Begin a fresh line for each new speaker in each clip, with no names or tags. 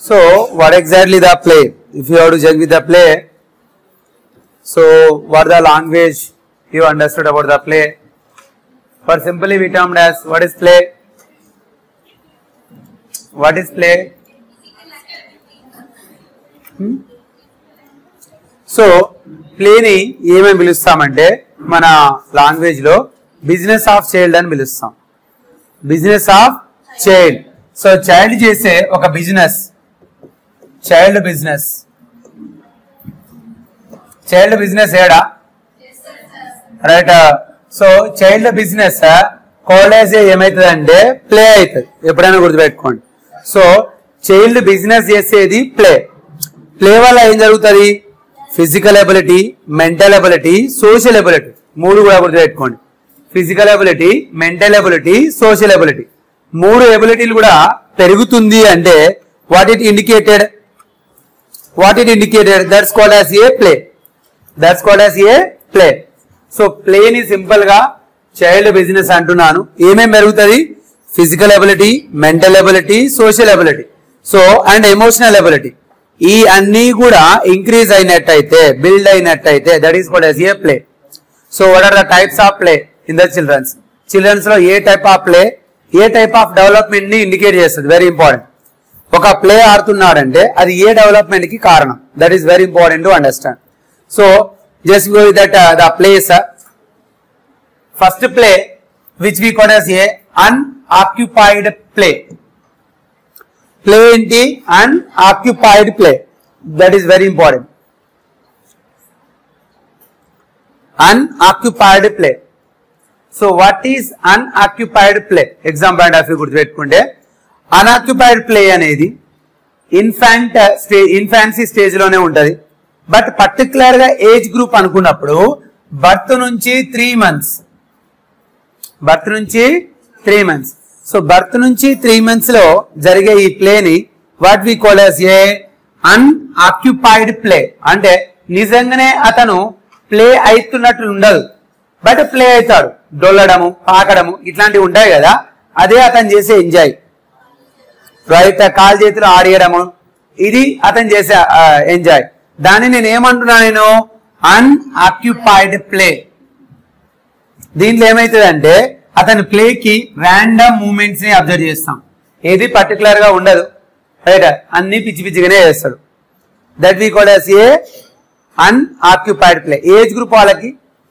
So what exactly the play? If you have to check with the play, so what the language you understood about the play? For simply we termed as what is play? What is play? So ప్లేని ఏమేమి పిలుస్తామంటే మన language లో business of child అని పిలుస్తాం business of child so child చేసే ఒక business child business child business ఏడా right so child business college ఏమవుతుంది అంటే ప్లే అవుతుంది ఎప్పుడైనా గుర్తుపెట్టుకోండి సో చైల్డ్ బిజినెస్ చేసేది ప్లే ప్లే వల్ల ఏం జరుగుతుంది physical ability mental ability social ability మూడు కూడా గుర్తుపెట్టుకోండి physical ability mental ability social ability మూడు ఎబిలిటీలు కూడా పెరుగుతుంది అంటే what it indicated what it indicated that's called as a play that's called as a play so ప్లేని సింపుల్ గా చైల్డ్ బిజినెస్ అంటున్నాను ఏమేం పెరుగుతుంది physical ability mental ability social ability so and emotional ability ఈ అన్ని కూడా ఇంక్రీజ్ అయినట్టయితే build అయినట్టయితే that is called as a play so what are the types of play in the childrens childrens లో a type of play a type of development ని indicate చేస్తుంది very important ఒక play ఆడుతున్నాడంటే అది a development కి కారణం that is very important to understand so just go that the place first play which we call as a unoccupied play play ఏంటి unoccupied play that is very important unoccupied play so what is unoccupied play exam point of view గుర్తుపెట్టుకుంటే unoccupied play అనేది infant stay infancy stage లోనే ఉంటది but particular గా age group అనుకున్నప్పుడు birth నుంచి three months birth నుంచి three months so birth నుంచి three months లో జరిగే ఈ ప్లేని what we call as a unoccupied play అంటే నిజంగానే అతను ప్లే అవుతున్నట్టు ఉండదు బట్ ప్లే అవుతాడు డొల్లడము పాకడము ఇట్లాంటివి ఉంటాయి కదా అదే అతను చేసే ఎంజాయ్ రైట్ కాలు చేతులు ఆడియడము ఇది అతను చేసే ఎంజాయ్ దాన్ని నేను ఏమంటున్నా నేను అన్ఆక్యుపైడ్ ప్లే దీంట్లో ఏమైతుంది అతని ప్లేకి ర్యాండమ్ మూమెంట్స్ ని అబ్జర్వ్ చేస్తాం ఏది పర్టికులర్ గా ఉండదు రైట్ అన్ని పిచ్చి పిచ్చిగానే చేస్తాడు that we call a unoccupied play age group వాళ్ళకి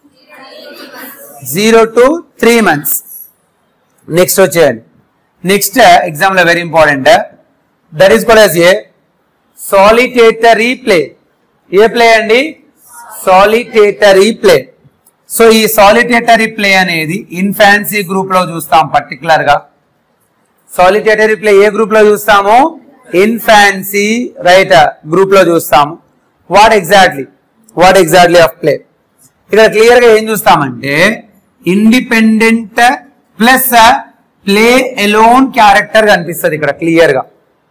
zero to three months next వచ్చేయండి నెక్స్ట్ ఎగ్జామ్ లో very important that is called a solitary play a play అండి సాలిటేటరీ ప్లే సో ఈ సాలిటేటరీ ప్లే అనేది ఇన్ఫాన్సీ గ్రూప్ లో చూస్తాం particular గా solitary play ఏ group లో చూస్తాము ఇన్ఫాన్సీ రైట్ గ్రూప్ లో చూస్తాము what exactly what exactly of play ఇక్కడ క్లియర్ గా ఏం చూస్తామంటే independent plus play alone character కనిపిస్తుంది ఇక్కడ క్లియర్ గా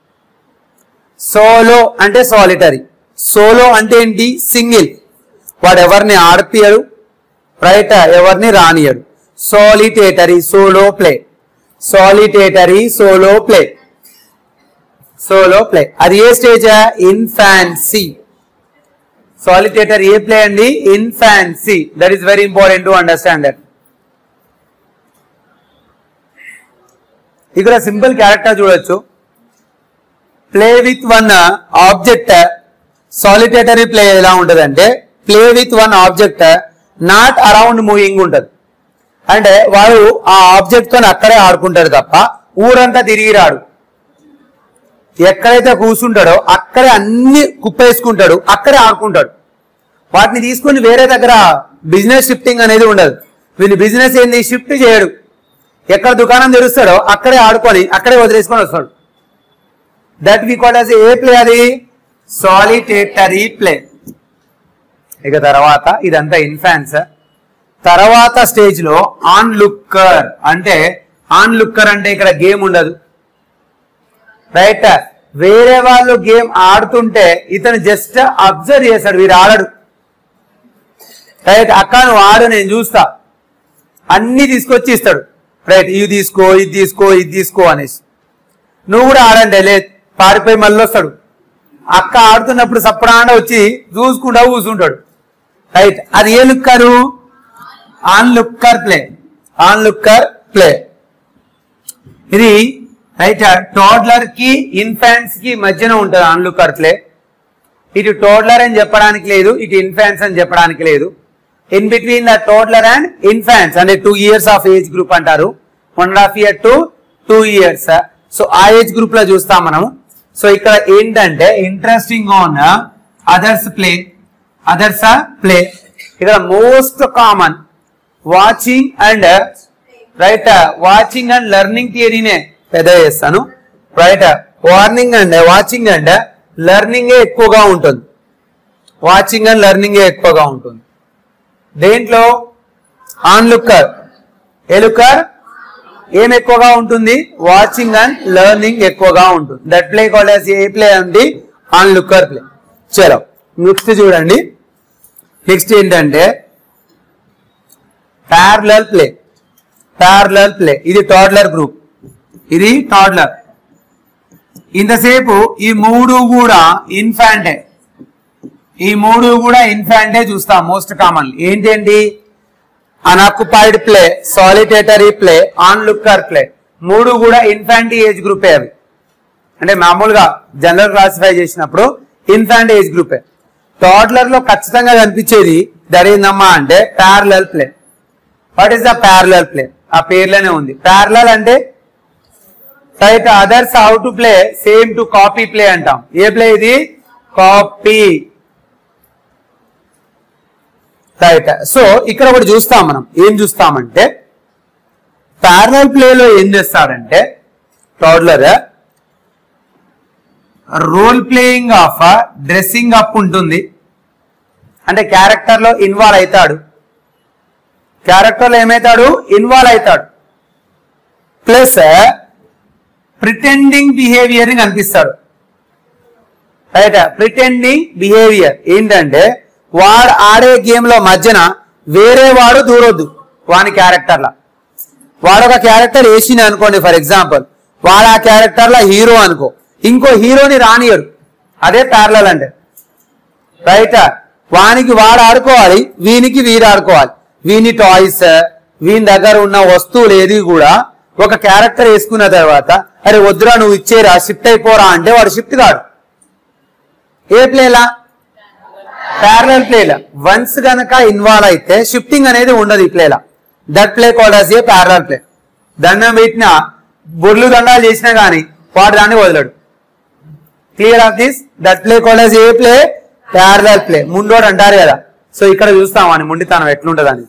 సోలో అంటే సాలిటరీ సోలో అంటే ఏంటి సింగిల్ వాడు ఎవరిని ఆడిపియడు రైట్ ఎవరిని రానియడు solitary solo play solitary solo play solo play అది a stage infancy solitary a play అండి infancy that is very important to understand that ఇక్కడ సింపుల్ క్యారెక్టర్ చూడొచ్చు play with one object solitary play ఎలా ఉంటదంటే play with one object not around moving ఉంటది అంటే వాడు ఆ ఆబ్జెక్ట్ తో అక్కడే ఆడుకుంటాడు తప్ప ఊరంతా తిరిగి రాడు ఎక్కడైతే కూర్చుంటాడో అక్కడే అన్ని కుప్పేసుకుంటాడు అక్కడే ఆడుకుంటాడు వాటిని తీసుకుని వేరే దగ్గర బిజినెస్ షిఫ్టింగ్ అనేది ఉండదు వీళ్ళు బిజినెస్ ఏంది షిఫ్ట్ చేయడు ఎక్కడ దుకాణం తెరుస్తాడో అక్కడే ఆడుకొని అక్కడే వదిలేసుకొని వస్తాడు that we call as a play అది సాలిటేటరీ ప్లే ఇక తర్వాత ఇదంతా ఇన్ఫాన్స్ తర్వాత స్టేజ్ లో ఆన్ లుక్కర్ అంటే ఆన్ లుక్కర్ అంటే ఇక్కడ గేమ్ ఉండదు రైట్ వేరే వాళ్ళు గేమ్ ఆడుతుంటే ఇతను జస్ట్ అబ్జర్వ్ చేస్తాడు వీరు ఆడడు రైట్ అక్క నువ్వు ఆడు నేను చూస్తా అన్ని తీసుకొచ్చి ఇస్తాడు రైట్ ఇది తీసుకో ఇది తీసుకో ఇది తీసుకో అనేసి నువ్వు కూడా ఆడండి లేదు పారిపోయి మళ్ళీ వస్తాడు అక్క ఆడుతున్నప్పుడు సప్రాండ వచ్చి చూసుకుంటా కూర్చుంటాడు రైట్ అది a looker onlooker play onlooker play ఇది రైట్ టోడ్లర్ కి ఇన్ఫాన్స్ కి మధ్యన ఉంటుంది ఆన్ లుక్కర్ ప్లే ఇటు టోడ్లర్ అని చెప్పడానికి లేదు ఇటు ఇన్ఫాన్స్ అని చెప్పడానికి లేదు in between the toddler and infants అంటే two years of age group అంటారు one and half year to two years so ఆ ఏజ్ గ్రూప్ లో చూస్తాం మనం సో ఇక్కడ ఏంటంటే interesting on others play others play ఇక్కడ most common watching and right watching and learning థియరీనే పెద్ద చేస్తాను right warning and watching and learning ఎక్కువగా ఉంటుంది వాచింగ్ అండ్ లెర్నింగ్ ఎక్కువగా ఉంటుంది దేంట్లో ఆన్ లుక్కర్ ఏ లుక్కర్ ఏం ఎక్కువగా ఉంటుంది వాచింగ్ అండ్ లెర్నింగ్ ఎక్కువగా ఉంటుంది that play called as a play అండి ఆన్ లుక్కర్ ప్లే చలో నెక్స్ట్ చూడండి నెక్స్ట్ ఏంటంటే ప్యారలల్ ప్లే ప్యారలల్ ప్లే ఇది టాడ్లర్ గ్రూప్ ఇది టాడ్లర్ ఇంతసేపు ఈ మూడు కూడా ఇన్ఫాంటే ఈ మూడు కూడా ఇన్ఫాంటే చూస్తాం మోస్ట్ కామన్ ఏంటండి unoccupied play solitary play onlooker play మూడు కూడా ఇన్ఫాంటీ ఏజ్ గ్రూపే అవి అంటే మామూలుగా జనరల్ క్లాసిఫై చేసినప్పుడు ఇన్ఫాంట్ ఏజ్ గ్రూపే టాడ్లర్ లో ఖచ్చితంగా కనిపించేది దరేందమ్మా అంటే parallel play what is the parallel play ఆ పేర్లోనే ఉంది ప్యారలల్ అంటే right others how to play same to copy play అంటాం ఏ ప్లే ఇది కాపీ రైట్ సో ఇక్కడ ఒకటి చూస్తాం మనం ఏం చూస్తామంటే ప్యారలల్ ప్లేలో ఏం చేస్తాడంటే toddler role playing of dressing up ఉంటుంది అంటే క్యారెక్టర్ లో ఇన్వాల్వ్ అవుతాడు క్యారెక్టర్ లో ఏమవుతాడు ఇన్వాల్వ్ అవుతాడు ప్లస్ ప్రిటెండింగ్ బిహేవియర్ ని కనిపిస్తాడు రైట్ ప్రిటెండింగ్ బిహేవియర్ ఏంటంటే వాడు ఆడే గేమ్ లో మధ్యన వేరే వాడు దూరొద్దు వాని క్యారెక్టర్ లా వాడు ఒక క్యారెక్టర్ వేసిన అనుకోండి ఫర్ ఎగ్జాంపుల్ వాడు ఆ క్యారెక్టర్ లా హీరో అనుకో ఇంకో హీరోని రానియడు అదే ప్యారలల్ అంటే రైట్ వానికి వాడు ఆడుకోవాలి వీనికి వీడు ఆడుకోవాలి వీని టాయ్స్ వీని దగ్గర ఉన్న వస్తువులు ఏది కూడా ఒక క్యారెక్టర్ వేసుకున్న తర్వాత అరే వద్దురా నువ్వు ఇచ్చేరా షిఫ్ట్ అయిపోరా అంటే వాడు షిఫ్ట్ కాడు ఏ ప్లేలా ప్యారలల్ ప్లేలా వన్స్ గనక ఇన్వాల్వ్ అయితే షిఫ్టింగ్ అనేది ఉండదు ఈ ప్లేలా that play called as a parallel play దండం పెట్టిన బొర్లు దండాలు చేసినా గానీ వాడు దాన్ని వదలడు clear of this that play called as a play parallel play ముండోడు అంటారు కదా సో ఇక్కడ చూస్తాం అని ముండితనం ఎట్లుంటది అని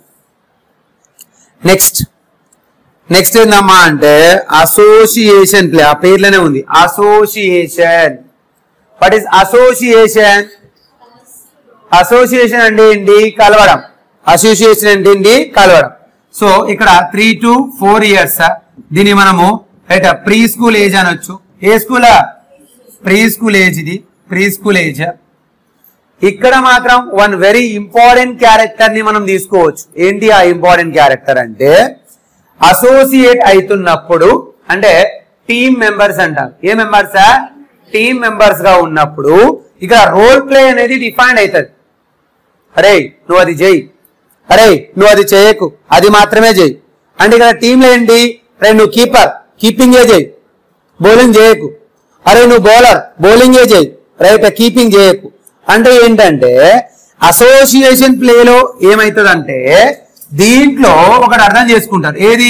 నెక్స్ట్ నెక్స్ట్ ఏందమ్మా అంటే అసోసియేషన్ ప్లే ఆ పేర్లోనే ఉంది association what is association association అంటే ఏంటి కలవడం అసోసియేషన్ అంటే ఏంటి కలవడం సో ఇక్కడ త్రీ టు ఫోర్ ఇయర్స్ దీన్ని మనము రైట్ ప్రీ స్కూల్ ఏజ్ అనొచ్చు a school preschool age ఇది ప్రీ స్కూల్ ఏజ్ ఇక్కడ మాత్రం వన్ వెరీ ఇంపార్టెంట్ క్యారెక్టర్ ని మనం తీసుకోవచ్చు ఏంటి ఆ ఇంపార్టెంట్ క్యారెక్టర్ అంటే అసోసియేట్ అవుతున్నప్పుడు అంటే టీమ్ మెంబర్స్ అంటారు ఏ మెంబర్స్ టీమ్ మెంబర్స్ గా ఉన్నప్పుడు ఇక్కడ రోల్ ప్లే అనేది డిఫైన్ అవుతుంది అరే నువ్వు అది చేయి అరే నువ్వు అది చేయకు అది మాత్రమే చేయి అంటే ఇక్కడ టీంలో ఏంటి అరే నువ్వు కీపర్ కీపింగే చేయి బౌలింగ్ చేయకు అరే నువ్వు బౌలర్ బౌలింగే చేయి రైట్ కీపింగ్ చేయకు అంటే ఏంటంటే అసోసియేషన్ ప్లేలో ఏమవుతుందంటే దీంట్లో ఒకటి అర్థం చేసుకుంటారు ఏది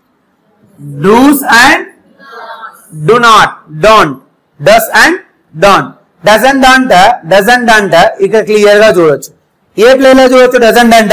does and do not don't does and don't doesn't don't doesn't don't ఇక క్లియర్ గా చూడొచ్చు ఏ ప్లేలో చూడొచ్చు డజన్ డాంట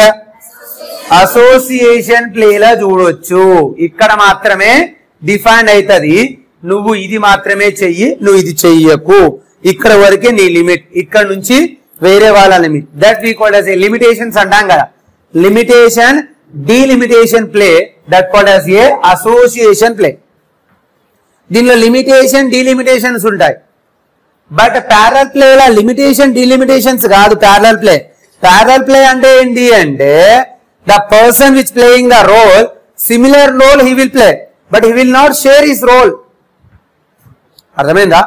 అసోసియేషన్ ప్లేలా చూడొచ్చు ఇక్కడ మాత్రమే డిఫైన్ అవుతుంది నువ్వు ఇది మాత్రమే చెయ్యి నువ్వు ఇది చెయ్యకు ఇక్కడ వరకే నీ లిమిట్ ఇక్కడ నుంచి వేరే వాళ్ళ limit that we called as a limitations అంటాం కదా limitation delimitation play that called as a association play దీనిలో లిమిటేషన్ డీలిమిటేషన్స్ ఉంటాయి బట్ ప్యారల్ ప్లే లా లిమిటేషన్ డిలిమిటేషన్స్ కాదు ప్యారల్ ప్లే ప్యారల్ ప్లే అంటే ఏంటి అంటే the person which playing the role similar role he will play but he will not share his role అర్థమైందా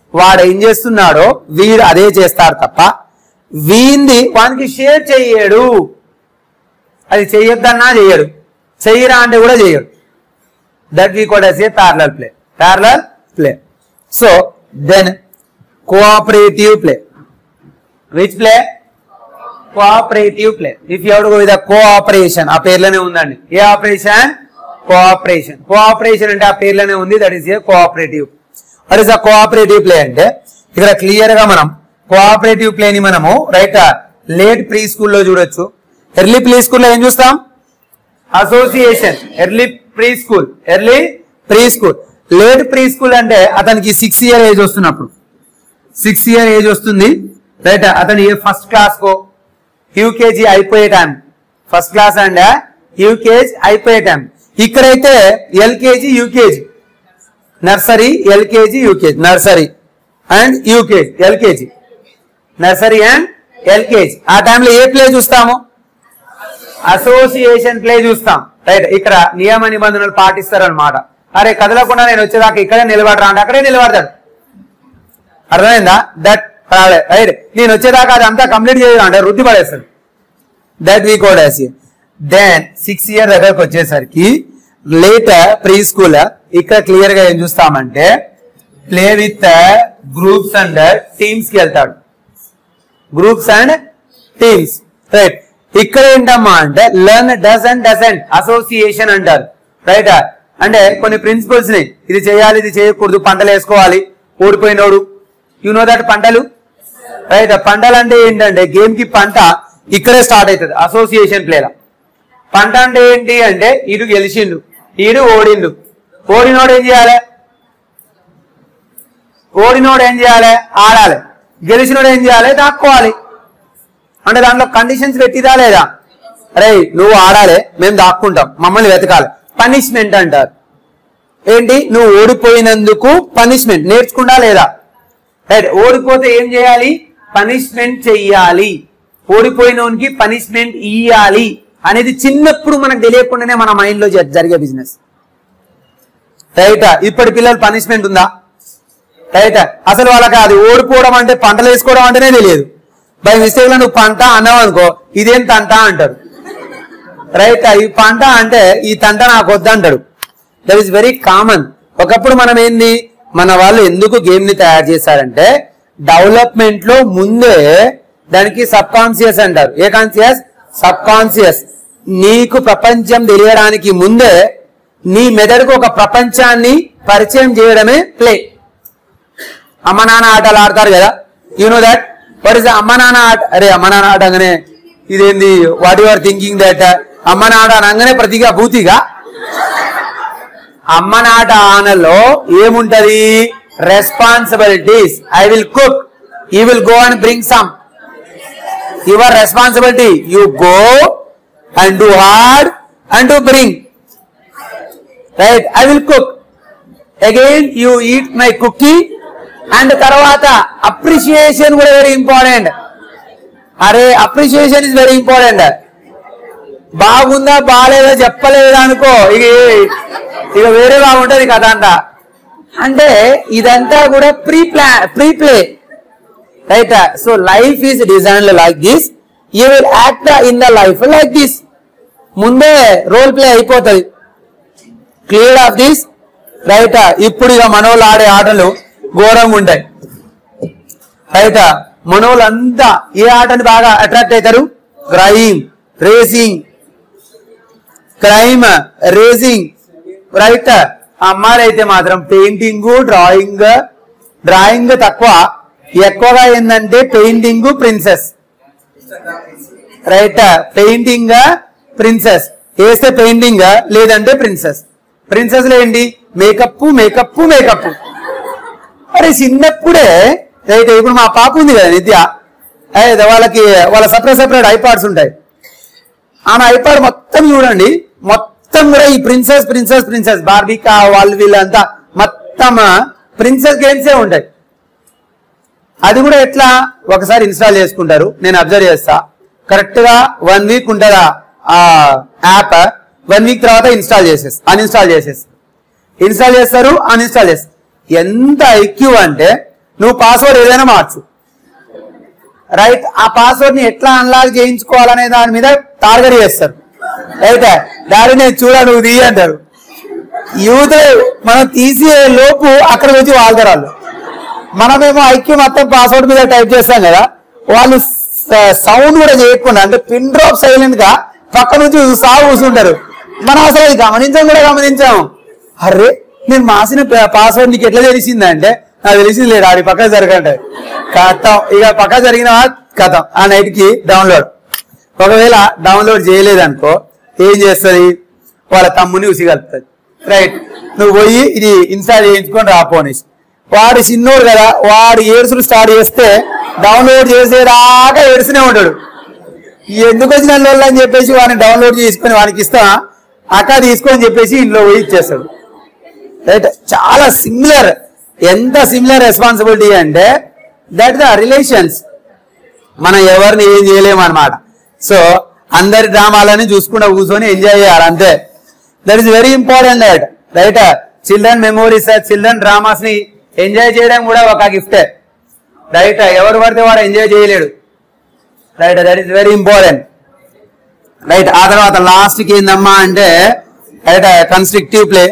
వాడు ఏం చేస్తున్నాడో వీడు అదే చేస్తాడు తప్ప వీంది వానికి షేర్ చెయ్యడు అది చెయ్యొద్దన్నా చెయ్యడు చెయ్యరా అంటే కూడా చెయ్యడు that we called as a parallel play parallel play so then cooperative play which play cooperative play if you go with cooperation ఆ పేర్లోనే ఉందండి ఏ ఆపరేషన్ కోఆపరేషన్ కోఆపరేషన్ అంటే ఆ పేర్లోనే ఉంది that is a cooperative what is a cooperative play అంటే ఇక్కడ clear గా మనం కోఆపరేటివ్ ప్లే ని మనము రైట్ లేట్ ప్రీ స్కూల్లో చూడొచ్చు ఎర్లీ ప్రీ స్కూల్లో ఏం చూస్తాం association early preschool early preschool late preschool అంటే అతనికి సిక్స్ ఇయర్ ఏజ్ వస్తున్నప్పుడు సిక్స్ ఇయర్ ఏజ్ వస్తుంది రైట్ అతను ఏ ఫస్ట్ క్లాస్ కో యూకేజీ అయిపోయే time first class and UKG అయిపోయే టైం ఇక్కడైతే LKG UKG nursery LKG UKG nursery and UKG LKG nursery and LKG ఆ టైంలో ఏ ప్లే చూస్తాము అసోసియేషన్ ప్లే చూస్తాం రైట్ ఇక్కడ నియమ నిబంధనలు పాటిస్తారు అనమాట అరే కదలకుండా నేను వచ్చేదాకా ఇక్కడే నిలబడరా అంటే అక్కడే నిలబడతాడు అర్థమైందా దట్ రైట్ నేను వచ్చేదాకా అది అంతా కంప్లీట్ చేయడం అంటే వృద్ధి పడేస్తాడు that we called as then six year దగ్గరకు వచ్చేసరికి లేటర్ ప్రీ స్కూల్ ఇక్కడ క్లియర్ గా ఏం చూస్తామంటే play with groups and teams కి వెళ్తాడు గ్రూప్స్ అండ్ టీమ్స్ రైట్ ఇక్కడ ఏంటమ్మా అంటే learn does and doesn't association అంటారు రైట్ అంటే కొన్ని ప్రిన్సిపల్స్ ని ఇది చేయాలి ఇది చేయకూడదు పంటలు వేసుకోవాలి ఓడిపోయినోడు యు నో దట్ పంటలు రైట్ పంటలు అంటే ఏంటంటే గేమ్ కి పంట ఇక్కడే స్టార్ట్ అవుతుంది అసోసియేషన్ ప్లేలా పంట అంటే ఏంటి అంటే ఇటు గెలిచిండు ఈడు ఓడిండు ఓడినోడు ఏం చేయాలి ఓడినోడు ఏం చేయాలి ఆడాలి గెలిచినోడు ఏం చేయాలి దాక్కోవాలి అంటే దాంట్లో కండిషన్స్ పెట్టిదా లేదా అరే నువ్వు ఆడాలి మేము దాక్కుంటాం మమ్మల్ని వెతకాలి పనిష్మెంట్ అంటారు ఏంటి నువ్వు ఓడిపోయినందుకు పనిష్మెంట్ నేర్చుకుంటా లేదా రైట్ ఓడిపోతే ఏం చేయాలి పనిష్మెంట్ చెయ్యాలి ఓడిపోయినోనికి పనిష్మెంట్ ఇయ్యాలి అనేది చిన్నప్పుడు మనకు తెలియకుండానే మన మైండ్ లో జ- జరిగే బిజినెస్ రైట్ ఇప్పటి పిల్లలు పనిష్మెంట్ ఉందా రైట్ అసలు వాళ్ళకి అది ఓడిపోవడం అంటే పంటలు వేసుకోవడం అంటేనే తెలియదు బై మిస్టేక్ లో నువ్వు పంట అన్నావు అనుకో ఇదేం తంట అంటారు రైట్ ఈ పంట అంటే ఈ తంట నాకు వద్దంటాడు దట్ ఈస్ వెరీ కామన్ ఒకప్పుడు మనం ఏంది మన వాళ్ళు ఎందుకు గేమ్ ని తయారు చేశారంటే డెవలప్మెంట్ లో ముందే దానికి సబ్ కాన్సియస్ అంటారు ఏ కాన్సియస్ సబ్ కాన్సియస్ నీకు ప్రపంచం తెలియడానికి ముందే నీ మెదడుకు ఒక ప్రపంచాన్ని పరిచయం చేయడమే ప్లే అమ్మ నాన్న ఆటలు ఆడతారు కదా you know that what is అమ్మ నాన్న ఆట అరే అమ్మ నాన్న ఆట అనగానే ఇదేంది what you are thinking that అమ్మ నాట అనగానే ప్రతిగా భూతిగా అమ్మ నాట ఆనలో ఏముంటది responsibilities I will cook you will go and bring some your responsibility you go and do hard and do bring right I will cook again you eat my cookie and తర్వాత అప్రిషియేషన్ కూడా very important అరే appreciation is very important బాగుందా బాగాలేదా చెప్పలేదా అనుకో ఇక ఇక వేరే బాగుంటది కథ అంతా అంటే ఇదంతా కూడా pre play pre play right so life is design like this you will act in the life like this ముందే రోల్ ప్లే అయిపోతుంది క్లియర్ ఆఫ్ దిస్ రైట్ ఇప్పుడు ఇక మనోళ్ళు ఆడే ఆటలు ఘోరంగా ఉంటాయి రైట్ మనోళ్ళు అంతా ఏ ఆటని బాగా అట్రాక్ట్ అవుతారు crime racing crime racing right అమ్మాయిలు అయితే మాత్రం పెయింటింగ్ డ్రాయింగ్ డ్రాయింగ్ తక్కువ ఎక్కువగా ఏంటంటే painting princess right painting princess వేస్తే పెయింటింగ్ లేదంటే ప్రిన్సెస్ ప్రిన్సెస్ లో ఏంటి మేకప్ మేకప్ మేకప్ అరే చిన్నప్పుడే రైట్ ఇప్పుడు మా పాప ఉంది కదా నిత్య అయితే వాళ్ళకి వాళ్ళ సపరేట్ సపరేట్ ఐపాడ్స్ ఉంటాయి ఆమె ఐపాడ్ మొత్తం చూడండి మొత్తం కూడా ఈ ప్రిన్సెస్ ప్రిన్సెస్ ప్రిన్సెస్ బార్బికా వాళ్ళు వీళ్ళంతా మొత్తం ప్రిన్సెస్ గేమ్సే ఉంటాయి అది కూడా ఎట్లా ఒకసారి ఇన్స్టాల్ చేసుకుంటారు నేను అబ్జర్వ్ చేస్తా కరెక్ట్ గా వన్ వీక్ ఉంటుందా ఆ యాప్ వన్ వీక్ తర్వాత ఇన్స్టాల్ చేసేసి అన్ఇన్స్టాల్ చేసేసి ఇన్స్టాల్ చేస్తారు అన్ఇన్స్టాల్ చేస్తారు ఎంత ఐక్యూ అంటే నువ్వు పాస్వర్డ్ ఏదైనా మార్చు రైట్ ఆ పాస్వర్డ్ ని ఎట్లా అన్లాక్ చేయించుకోవాలనే దాని మీద టార్గెట్ చేస్తారు అయితే డాడీ నేను చూడ నువ్వు తీయ అంటారు యూత్ మనం తీసే లోపు అక్కడ వచ్చి వాళ్తారు వాళ్ళు మనమేమో ఐక్యూ మొత్తం పాస్వర్డ్ మీద టైప్ చేస్తాం కదా వాళ్ళు సౌండ్ కూడా చేయకుండా అంటే పిన్ డ్రాప్ సైలెంట్ గా పక్క నుంచి సాగు కూర్చుంటారు మనం అసలు అది గమనించం కూడా గమనించాము అరే నేను మాసిన పాస్వర్డ్ నీకు ఎట్లా తెలిసిందంటే నాకు తెలిసింది లేదు ఆడి పక్క జరగంటే కథం ఇక పక్క జరిగిన కథం ఆ నైట్ కి డౌన్లోడ్ ఒకవేళ డౌన్లోడ్ చేయలేదనుకో ఏం చేస్తుంది వాళ్ళ తమ్ముని ఉసిగలుపుతుంది రైట్ నువ్వు పోయి ఇది ఇన్స్టాల్ చేయించుకొని రాపోనేసి వాడు చిన్నోడు కదా వాడు ఏడుసులు స్టార్ట్ చేస్తే డౌన్లోడ్ చేసేదాకా ఏడుస్తూనే ఉంటాడు ఎందుకు వచ్చిన లోళ్ళు అని చెప్పేసి వాడిని డౌన్లోడ్ చేసుకొని వానికి ఇస్తా అక్క తీసుకొని చెప్పేసి ఇంట్లో పోయి ఇచ్చేస్తాడు రైట్ చాలా సిమిలర్ ఎంత సిమిలర్ రెస్పాన్సిబిలిటీ అంటే దట్ ద రిలేషన్స్ మనం ఎవరిని ఏం చేయలేము అనమాట సో అందరి డ్రామాలని చూసుకుంటూ కూర్చొని ఎంజాయ్ చేయాలి అంతే that is very important that right children memories children dramas ని ఎంజాయ్ చేయడం కూడా ఒక గిఫ్టే రైట్ ఎవరు పడితే వాడు ఎంజాయ్ చేయలేడు right that is very important right ఆ తర్వాత లాస్ట్ కి ఏందమ్మా అంటే right constructive play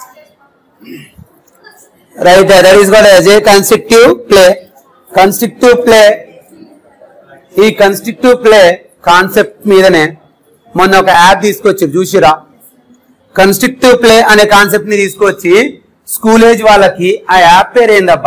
right that is called as a constructive play constructive play ఈ కన్స్ట్రక్టివ్ ప్లే కాన్సెప్ట్ మీదనే మొన్న ఒక యాప్ తీసుకొచ్చి చూసిరా కన్స్ట్రక్టివ్ ప్లే అనే కాన్సెప్ట్ ని తీసుకొచ్చి స్కూల్ ఏజ్ వాళ్ళకి ఆ యాప్ పేరు ఏందబ్బా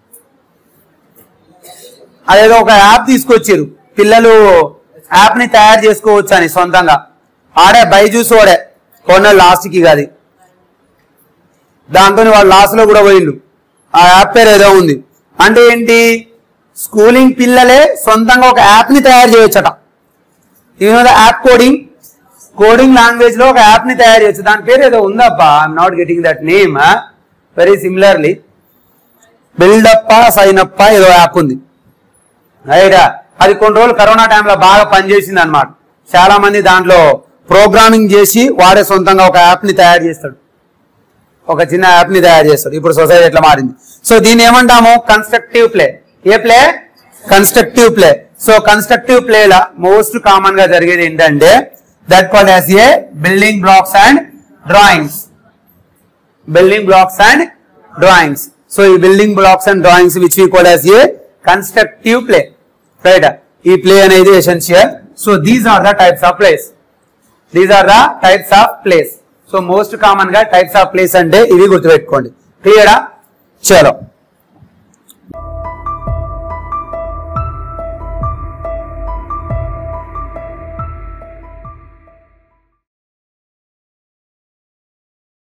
అదేదో ఒక యాప్ తీసుకొచ్చారు పిల్లలు యాప్ ని తయారు చేసుకోవచ్చు అని సొంతంగా ఆడే బైజూస్ వాడే కొన్న లాస్ట్ కి కాదు దాంతో వాళ్ళు లాస్ట్ లో కూడా పోయిండు ఆ యాప్ పేరు ఏదో ఉంది అంటే ఏంటి స్కూలింగ్ పిల్లలే సొంతంగా ఒక యాప్ ని తయారు చేయొచ్చట you know the app coding coding language లో ఒక యాప్ ని తయారు చేయొచ్చు దాని పేరు ఏదో ఉందబ్బా I'm not getting that name very similarly build up sign up ఏదో యాప్ ఉంది రైటా అది కొన్ని రోజులు కరోనా టైంలో బాగా పనిచేసింది అనమాట చాలా మంది దాంట్లో ప్రోగ్రామింగ్ చేసి వాడే సొంతంగా ఒక యాప్ ని తయారు చేస్తాడు ఒక చిన్న యాప్ ని తయారు చేస్తాడు ఇప్పుడు సొసైటీ ఎట్లా మారింది సో దీన్ని ఏమంటాము constructive play a play constructive play so constructive play లా మోస్ట్ కామన్ గా జరిగేది ఏంటంటే that called as a building blocks and drawings building blocks and drawings so ఈ building blocks and drawings which we call as a constructive play right ఈ play అనేది essential so these are the types of plays these are the types of plays so most common గా types of plays అంటే ఇవి గుర్తుపెట్టుకోండి క్లియరా చలో